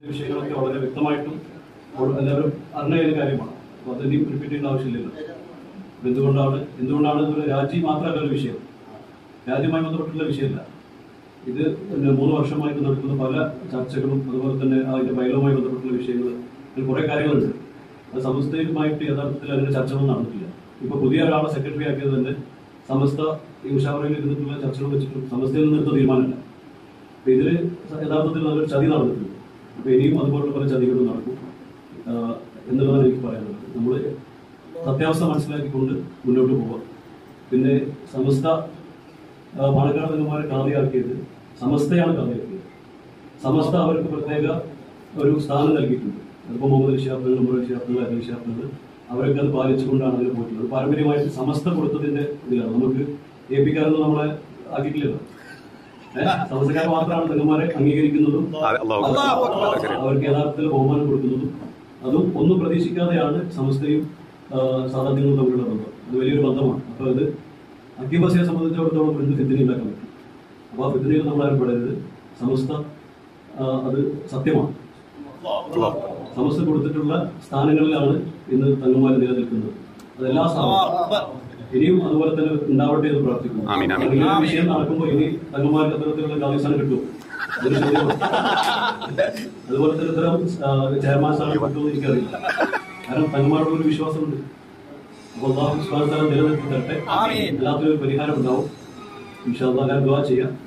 വിഷയങ്ങളൊക്കെ വളരെ വ്യക്തമായിട്ടും അവ- എല്ലാവരും അറിഞ്ഞ ഒരു കാര്യമാണ് അപ്പോൾ അതിനെയും റിപ്പീറ്റ് ചെയ്യേണ്ട ആവശ്യമില്ലല്ലോ അപ്പോൾ എന്തുകൊണ്ടാണ് എന്തുകൊണ്ടാണ് ഇതൊരു രാജ്യം മാത്രമല്ല ഒരു വിഷയം രാജ്യവുമായി ബന്ധപ്പെട്ടുള്ള വിഷയമല്ല ഇത് പിന്നെ മൂന്ന് വർഷമായിട്ട് നടക്കുന്ന പല ചർച്ചകളും അതുപോലെ തന്നെ അതിന്റെ ബൈലോവുമായി ബന്ധപ്പെട്ടുള്ള വിഷയങ്ങൾ ഇതിൽ കുറെ കാര്യങ്ങളുണ്ട് അത് സമസ്തയുമായിട്ട് യഥാർത്ഥത്തിൽ അതിന്റെ ചർച്ചകളൊന്നും നടന്നിട്ടില്ല ഇപ്പൊ പുതിയ ഒരാളെ സെക്രട്ടറി ആക്കിയത് തന്നെ സമസ്ത ഈ ഉഷാവറയിൽ ഇരുന്നിട്ടുള്ള ചർച്ചകൾ വെച്ചിട്ടും സമസ്തയിൽ നിന്ന് എടുത്ത തീരുമാനമല്ല അപ്പൊ ഇതില് യഥാർത്ഥത്തിൽ നല്ലൊരു ചതി നടന്നിട്ടുണ്ട് അപ്പൊ ഇനിയും അതുപോലുള്ള പല ചതികളും നടക്കും ആഹ് എന്നുള്ളതാണ് എനിക്ക് പറയാനുള്ളത് നമ്മൾ സത്യാവസ്ഥ മനസ്സിലാക്കിക്കൊണ്ട് മുന്നോട്ട് പോവുക പിന്നെ സമസ്ത ആഹ് പാലക്കാട് നിന്നുമാരെ കാതിയാക്കിയത് സമസ്തയാണ് കാതിയാക്കിയത് സമസ്ത അവർക്ക് പ്രത്യേക ഒരു സ്ഥാനം നൽകിയിട്ടുണ്ട് അതിപ്പോൾ മുഹമ്മദ് ഷിയാബ്ദുകൾ ഉമർ ഷിയാബ്ദുകൾ അലി ഷിയാബ്ദുകൾ അവരൊക്കെ അത് പാലിച്ചുകൊണ്ടാണ് അതിൽ പോയിട്ടുള്ളത് പാരമ്പര്യമായിട്ട് സമസ്ത കൊടുത്തതിന്റെ ഇതിലാണ് നമുക്ക് എ പിക്കാരൊന്നും നമ്മളെ ആക്കിയിട്ടില്ലല്ലോ ഏഹ് സമസ്തക്കാർ മാത്രമാണ് തെങ്ങന്മാരെ അംഗീകരിക്കുന്നതും അതെ, അല്ലാഹു അക്ബർ. വളരെ ശരി. അവർക്ക് യഥാർത്ഥത്തിൽ ബഹുമാനം കൊടുക്കുന്നതും അതും ഒന്നും പ്രതീക്ഷിക്കാതെയാണ് സമസ്തയും സാധാത്യങ്ങളും തമ്മിലുള്ള ബന്ധം അത് വലിയൊരു ബന്ധമാണ് അപ്പൊ അത് അക്യബസിയെ സംബന്ധിച്ചിടത്തോളം എന്ത് ഫിത്തിനി ഉണ്ടാക്കാൻ പറ്റും അപ്പൊ ആ ഫിത്തിനിയിൽ നമ്മൾ ആരും പെടരുത് സമസ്ത ആ, അത് സത്യമാണ് അല്ലാഹു അക്ബർ. സമസ്ത കൊടുത്തിട്ടുള്ള സ്ഥാനങ്ങളിലാണ് ഇന്ന് തങ്ങന്മാർ നിലനിൽക്കുന്നത് അതെല്ലാ സ്ഥാനവും ഇനിയും അതുപോലെ തന്നെ ഉണ്ടാവട്ടെ എന്ന് പ്രാർത്ഥിക്കുന്നു ആമീൻ, ആമീൻ. കാരണം ഈ ഒരു വിഷയം നടക്കുമ്പോൾ ഇനി തങ്ങന്മാർക്ക് അത്തരത്തിലുള്ള കാലിസ്ഥാനം കിട്ടും അതൊരു ചോദ്യമാണ്. അതുപോലെ തന്നെ ഇത്തരം ചെയർമാൻ സ്ഥാനം കിട്ടുമെന്ന് എനിക്കറിയില്ല കാരണം തങ്ങന്മാരുടെ ഒരു വിശ്വാസമുണ്ട് അപ്പോൾ അള്ളാഹു സുബ്ഹാനഹു വ തആല നിലനിർത്തി തരട്ടെ എല്ലാത്തിനും ഒരു പരിഹാരം ഉണ്ടാവും ഇൻഷാ അള്ളാഹ് ഞാൻ ദുആ ചെയ്യാം